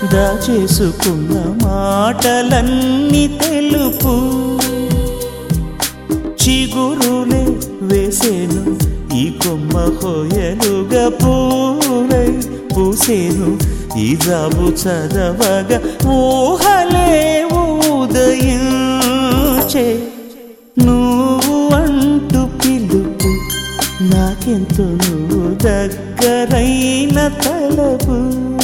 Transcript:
దాచేసుకున్న మాటలన్నీ తెలుపు చిగురులే వేసేను ఈ కొమ్మ హోయలుగా పూలై పూసేను ఈ జాబు చదవగా ఊహలే ఉదయించే నువ్వు అంటూ పిలుపు నాకెంతో నువ్వు దగ్గరైన తలపు